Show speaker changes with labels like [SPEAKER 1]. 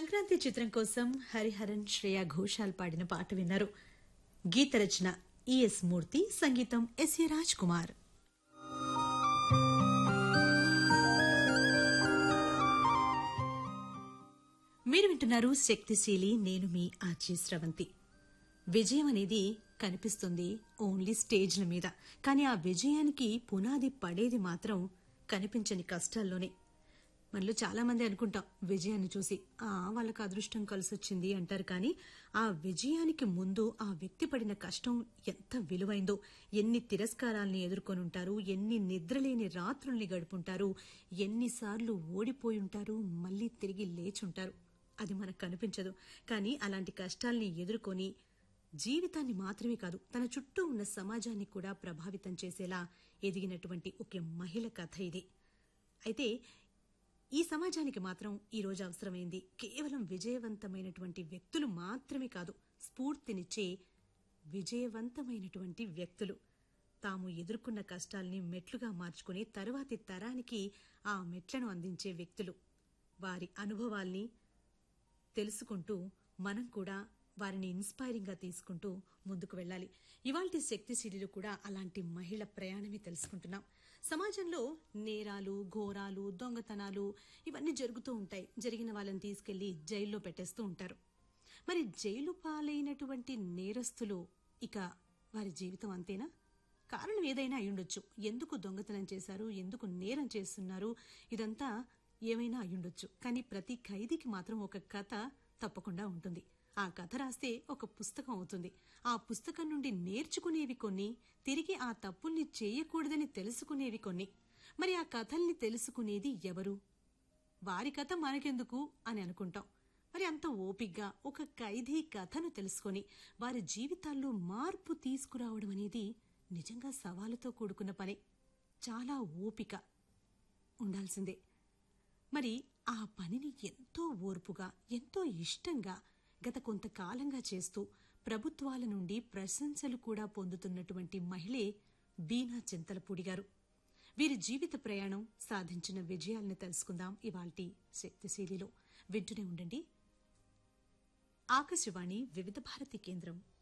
[SPEAKER 1] సంక్రాంతి చిత్రం కోసం హరిహరన్ శ్రేయా ఘోషాల్ పాడిన పాట విన్నారు గీత రచన ఈఎస్ మూర్తి సంగీతం ఎస్ఏ రాజ్ కుమార్ మీరు వింటున్నారు శక్తిశీలి నేను మీ ఆచి స్రవంతి విజయం అనేది కనిపిస్తుంది ఓన్లీ స్టేజ్ల మీద కానీ ఆ విజయానికి పునాది పడేది మాత్రం కనిపించని కష్టాల్లోనే మనలో చాలా మంది అనుకుంటాం విజయాన్ని చూసి ఆ వాళ్ళకి అదృష్టం కలిసొచ్చింది అంటారు కానీ ఆ విజయానికి ముందు ఆ వ్యక్తి పడిన కష్టం ఎంత విలువైందో ఎన్ని తిరస్కారాల్ని ఎదుర్కొని ఉంటారు ఎన్ని నిద్రలేని రాత్రుల్ని గడుపుంటారు ఎన్నిసార్లు ఓడిపోయి ఉంటారు మళ్ళీ తిరిగి లేచుంటారు అది మనకు కనిపించదు కానీ అలాంటి కష్టాల్ని ఎదుర్కొని జీవితాన్ని మాత్రమే కాదు తన చుట్టూ ఉన్న సమాజాన్ని కూడా ప్రభావితం చేసేలా ఎదిగినటువంటి ఒక మహిళ కథ ఇది అయితే ఈ సమాజానికి మాత్రం ఈ రోజు అవసరమైంది కేవలం విజయవంతమైనటువంటి వ్యక్తులు మాత్రమే కాదు స్ఫూర్తినిచ్చే విజయవంతమైనటువంటి వ్యక్తులు తాము ఎదుర్కొన్న కష్టాల్ని మెట్లుగా మార్చుకుని తరువాతి తరానికి ఆ మెట్లను అందించే వ్యక్తులు వారి అనుభవాల్ని తెలుసుకుంటూ మనం కూడా వారిని ఇన్స్పైరింగ్ గా తీసుకుంటూ ముందుకు వెళ్ళాలి ఇవాల్టి శక్తిశీలిలో కూడా అలాంటి మహిళ ప్రయాణమే తెలుసుకుంటున్నాం సమాజంలో నేరాలు ఘోరాలు దొంగతనాలు ఇవన్నీ జరుగుతూ ఉంటాయి జరిగిన వాళ్ళని తీసుకెళ్లి జైల్లో పెట్టేస్తూ ఉంటారు మరి జైలు పాలైనటువంటి నేరస్తులు ఇక వారి జీవితం అంతేనా కారణం ఏదైనా అయ్యుండొచ్చు ఎందుకు దొంగతనం చేశారు ఎందుకు నేరం చేస్తున్నారు ఇదంతా ఏమైనా అయ్యుండొచ్చు కానీ ప్రతి ఖైదీకి మాత్రం ఒక కథ తప్పకుండా ఉంటుంది ఆ కథ రాస్తే ఒక పుస్తకం అవుతుంది ఆ పుస్తకం నుండి నేర్చుకునేవి కొన్ని తిరిగి ఆ తప్పుల్ని చేయకూడదని తెలుసుకునేవి కొన్ని మరి ఆ కథల్ని తెలుసుకునేది ఎవరు వారి కథ మనకెందుకు అని అనుకుంటాం మరి అంత ఓపిగ్గా ఒక ఖైదీ కథను తెలుసుకొని వారి జీవితాల్లో మార్పు తీసుకురావడం అనేది నిజంగా సవాలుతో కూడుకున్న పనే చాలా ఓపిక ఉండాల్సిందే మరి ఆ పనిని ఎంతో ఓర్పుగా ఎంతో ఇష్టంగా గత కొంతకాలంగా చేస్తూ ప్రభుత్వాల నుండి ప్రశంసలు కూడా పొందుతున్నటువంటి మహిళే బీనా చింతలపూడి గారు వీరి జీవిత ప్రయాణం సాధించిన విజయాలను తెలుసుకుందాం ఇవాల్టి శక్తిశీలిలో వింటూనే ఉండండి ఆకాశవాణి వివిధ భారతి కేంద్రం